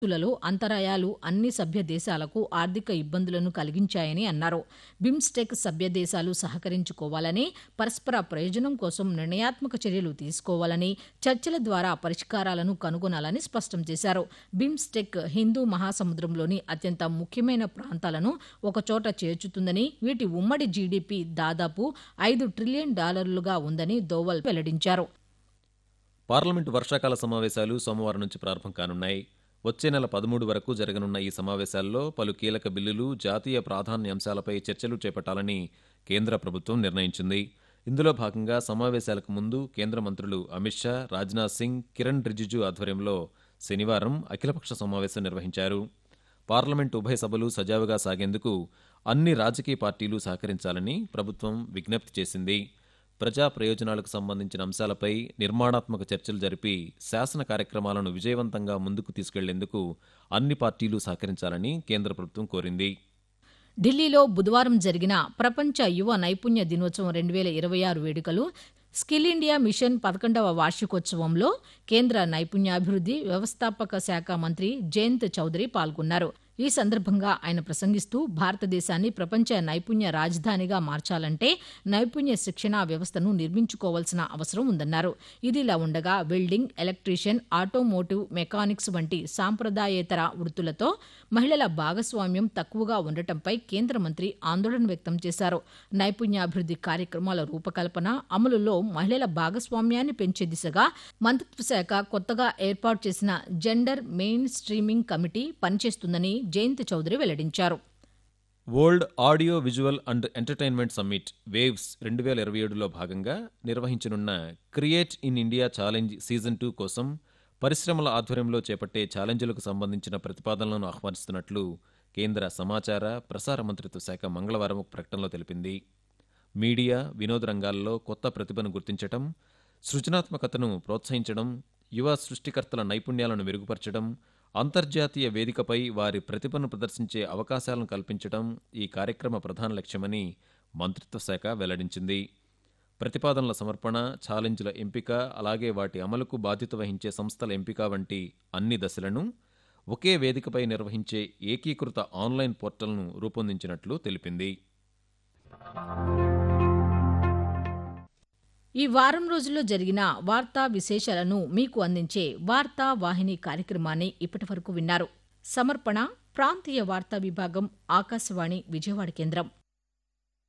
తులలో అంతరాయాలు అన్ని సభ్య దేశాలకు ఆర్థిక ఇబ్బందులను కలిగించాయని అన్నారు బిమ్స్టెక్ సభ్య దేశాలు సహకరించుకోవాలని పరస్పర ప్రయోజనం కోసం నిర్ణయాత్మక చర్యలు తీసుకోవాలని చర్చల ద్వారా పరిష్కారాలను కనుగొనాలని స్పష్టం చేశారు బిమ్స్టెక్ హిందూ మహాసముద్రంలోని అత్యంత ముఖ్యమైన ప్రాంతాలను ఒకచోట చేర్చుతుందని వీటి ఉమ్మడి జీడీపీ దాదాపు ఐదు ట్రిలియన్ డాలర్లుగా ఉందని దోవల్ వెల్లడించారు పార్లమెంటు వర్షాకాల సమావేశాలు సోమవారం నుంచి ప్రారంభం కానున్నాయి వచ్చే నెల పదమూడు వరకు జరగనున్న ఈ సమావేశాల్లో పలు కీలక బిల్లులు జాతీయ ప్రాధాన్యాంశాలపై చర్చలు చేపట్టాలని కేంద్ర ప్రభుత్వం నిర్ణయించింది ఇందులో భాగంగా సమావేశాలకు ముందు కేంద్ర మంత్రులు అమిత్ షా రాజ్నాథ్ సింగ్ కిరణ్ రిజిజు ఆధ్వర్యంలో శనివారం అఖిలపక్ష సమావేశం నిర్వహించారు పార్లమెంటు ఉభయ సభలు సజావుగా సాగేందుకు అన్ని రాజకీయ పార్టీలు సహకరించాలని ప్రభుత్వం విజ్ఞప్తి చేసింది ప్రజా ప్రయోజనాలకు సంబంధించిన అంశాలపై నిర్మాణాత్మక చర్చలు జరిపి శాసన కార్యక్రమాలను విజయవంతంగా ముందుకు తీసుకెళ్లేందుకు అన్ని పార్టీలు సహకరించాలని కేంద్ర ప్రభుత్వం కోరింది ఢిల్లీలో బుధవారం జరిగిన ప్రపంచ యువ నైపుణ్య దినోత్సవం రెండు వేల ఇరవై ఆరు వేడుకలు స్కిల్ ఇండియా మిషన్ పదకొండవ వార్షికోత్సవంలో కేంద్ర నైపుణ్యాభివృద్ధి వ్యవస్థాపక శాఖ మంత్రి జయంత్ చౌదరి పాల్గొన్నారు ఈ సందర్భంగా ఆయన ప్రసంగిస్తూ భారతదేశాన్ని ప్రపంచ నైపుణ్య రాజధానిగా మార్చాలంటే నైపుణ్య శిక్షణా వ్యవస్థను నిర్మించుకోవాల్సిన అవసరం ఉందన్నారు ఇదిలా ఉండగా వెల్డింగ్ ఎలక్ట్రీషియన్ ఆటోమోటివ్ మెకానిక్స్ వంటి సాంప్రదాయేతర వృత్తులతో మహిళల భాగస్వామ్యం తక్కువగా ఉండటంపై కేంద్ర మంత్రి ఆందోళన వ్యక్తం చేశారు నైపుణ్యాభివృద్ధి కార్యక్రమాల రూపకల్పన అమలులో మహిళల భాగస్వామ్యాన్ని పెంచే దిశగా మంత్రిత్వ శాఖ కొత్తగా ఏర్పాటు చేసిన జెండర్ మెయిన్ స్ట్రీమింగ్ కమిటీ పనిచేస్తుందని జయంత్ చౌదరి వెల్లడించారు world audio visual and entertainment summit waves రెండు వేల ఇరవై ఏడులో భాగంగా నిర్వహించనున్న create in India challenge season two కోసం పరిశ్రమల ఆధ్వర్యంలో చేపట్టే ఛాలెంజ్లకు సంబంధించిన ప్రతిపాదనలను ఆహ్వానిస్తున్నట్లు కేంద్ర సమాచార ప్రసార మంత్రిత్వ శాఖ మంగళవారం ఒక ప్రకటనలో తెలిపింది మీడియా వినోద రంగాల్లో కొత్త ప్రతిభను గుర్తించడం సృజనాత్మకతను ప్రోత్సహించడం యువ సృష్టికర్తల నైపుణ్యాలను మెరుగుపరచడం అంతర్జాతీయ వేదికపై వారి ప్రతిభను ప్రదర్శించే అవకాశాలను కల్పించడం ఈ కార్యక్రమ ప్రధాన లక్ష్యమని మంత్రిత్వ శాఖ వెల్లడించింది ప్రతిపాదనల సమర్పణ ఛాలెంజ్ల ఎంపిక అలాగే వాటి అమలుకు బాధ్యత వహించే సంస్థల ఎంపిక వంటి అన్ని దశలను ఒకే వేదికపై నిర్వహించే ఏకీకృత ఆన్లైన్ పోర్టల్ను రూపొందించినట్లు తెలిపింది ఈ వారం రోజుల్లో జరిగిన వార్తా విశేషాలను మీకు అందించే వార్తా వాహిని కార్యక్రమాన్ని ఇప్పటి వరకు విన్నారు సమర్పణ ప్రాంతీయ వార్తా విభాగం ఆకాశవాణి విజయవాడ కేంద్రం